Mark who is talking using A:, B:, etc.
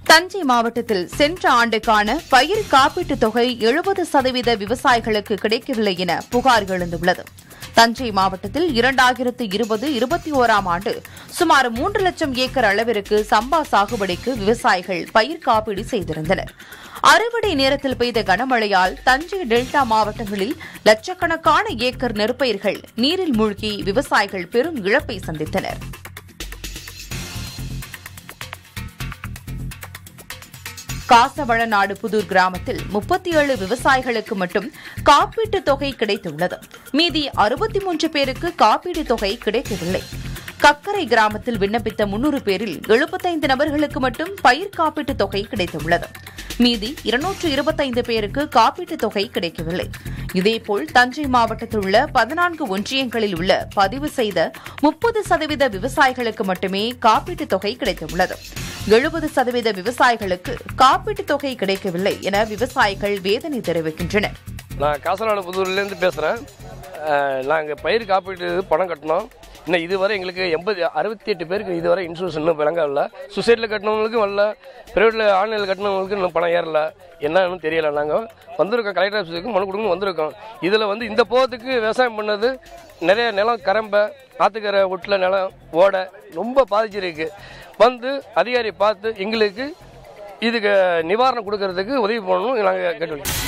A: தஞ்சை மாவட்டத்தில் சென்ற ஆண்டுக்கான பயிர் காப்பீட்டுத் தொகை எழுபது சதவீத விவசாயிகளுக்கு கிடைக்கவில்லை என புகார் எழுந்துள்ளது தஞ்சை மாவட்டத்தில் இரண்டாயிரத்து இருபது இருபத்தி ஓராம் ஆண்டு சுமார் மூன்று லட்சம் ஏக்கர் அளவிற்கு சம்பா சாகுபடிக்கு விவசாயிகள் பயிர் காப்பீடு செய்திருந்தனர் அறுவடை நேரத்தில் பெய்த கனமழையால் தஞ்சை டெல்டா மாவட்டங்களில் லட்சக்கணக்கான ஏக்கர் நெற்பயிர்கள் நீரில் மூழ்கி விவசாயிகள் பெரும் இழப்பை சந்தித்தனர் காசவளநாடு புதூர் கிராமத்தில் முப்பத்தி ஏழு விவசாயிகளுக்கு மட்டும் காப்பீட்டுத் தொகை கிடைத்துள்ளது மீதி அறுபத்தி மூன்று பேருக்கு காப்பீட்டுத் தொகை கிடைக்கவில்லை கக்கரை கிராமத்தில் விண்ணப்பித்த முன்னூறு பேரில் எழுபத்தைந்து நபர்களுக்கு மட்டும் பயிர் காப்பீட்டுத் தொகை கிடைத்துள்ளது மீதி இருநூற்று இருபத்தைந்து பேருக்கு காப்பீட்டுத் தொகை கிடைக்கவில்லை இதேபோல் தஞ்சை மாவட்டத்தில் உள்ள பதினான்கு ஒன்றியங்களில் உள்ள பதிவு செய்த முப்பது சதவீத விவசாயிகளுக்கு மட்டுமே காப்பீட்டுத் தொகை கிடைத்துள்ளது எழுபது சதவீத விவசாயிகளுக்கு காப்பீட்டுத் தொகை கிடைக்கவில்லை என விவசாயிகள் வேதனை தெரிவிக்கின்றனர்
B: நான் காசநாடு புதூர்லேருந்து பேசுகிறேன் நாங்கள் பயிர் காப்பீட்டு பணம் கட்டினோம் இன்னும் இதுவரை எங்களுக்கு எண்பது அறுபத்தி எட்டு பேருக்கு இதுவரை இன்சூரன்ஸ் இன்னும் விளங்கவில்ல சுசைட்டில் கட்டினவங்களுக்கும் வரல ப்ரைவேட்டில் ஆன்லைனில் கட்டினவங்களுக்கு இன்னும் பணம் ஏறல என்னன்னு தெரியல நாங்கள் வந்திருக்கோம் கலெக்டர் ஆஃபீஸுக்கு மனு கொடுக்கணும் வந்திருக்கோம் இதில் வந்து இந்த போகத்துக்கு விவசாயம் பண்ணது நிறைய நிலம் கரம்பை ஆற்றுக்கரை ஒட்டில் நிலம் ஓடை ரொம்ப பாதிச்சிருக்கு வந்து அதிகாரி பார்த்து எங்களுக்கு இதுக்கு நிவாரணம் கொடுக்கறதுக்கு உதவி பண்ணணும் நாங்கள் கேட்டுக்கோம்